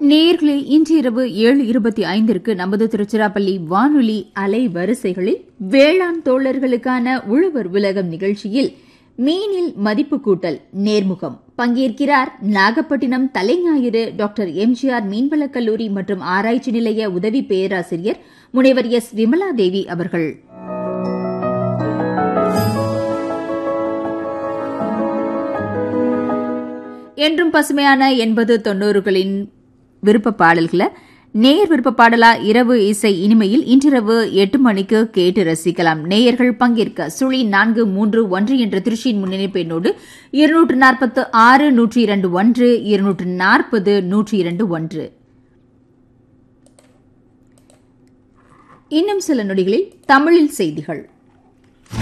நேர்களே இன்று இரவு ஏழு இருபத்தி ஐந்திற்கு நமது திருச்சிராப்பள்ளி வானொலி அலை வரிசைகளில் வேளாண் தோழர்களுக்கான உழவர் உலகம் நிகழ்ச்சியில் மீனில் மதிப்பு கூட்டல் நேர்முகம் பங்கேற்கிறார் நாகப்பட்டினம் தலைஞாயிறு டாக்டர் எம்ஜிஆர் மீன்வளக் கல்லூரி மற்றும் ஆராய்ச்சி நிலைய உதவி பேராசிரியர் முனைவர் எஸ் விமலா தேவி அவர்கள் என்றும் பசுமையான எண்பது தொன்னூறுகளின் விருப்ப பாடல்களை நேயர் விருப்ப பாடலா இரவு இசை இனிமையில் இன்றிரவு எட்டு மணிக்கு கேட்டு ரசிக்கலாம் நேயர்கள் பங்கேற்க சுழி நான்கு மூன்று ஒன்று என்ற திருச்சியின் முன்னிணைப்பு எண்ணோடு இருநூற்று நாற்பத்து ஆறு நூற்றி இரண்டு ஒன்று இருநூற்று நாற்பது நூற்றி இரண்டு ஒன்று இன்னும் சில நொடிகளில் தமிழில் செய்திகள்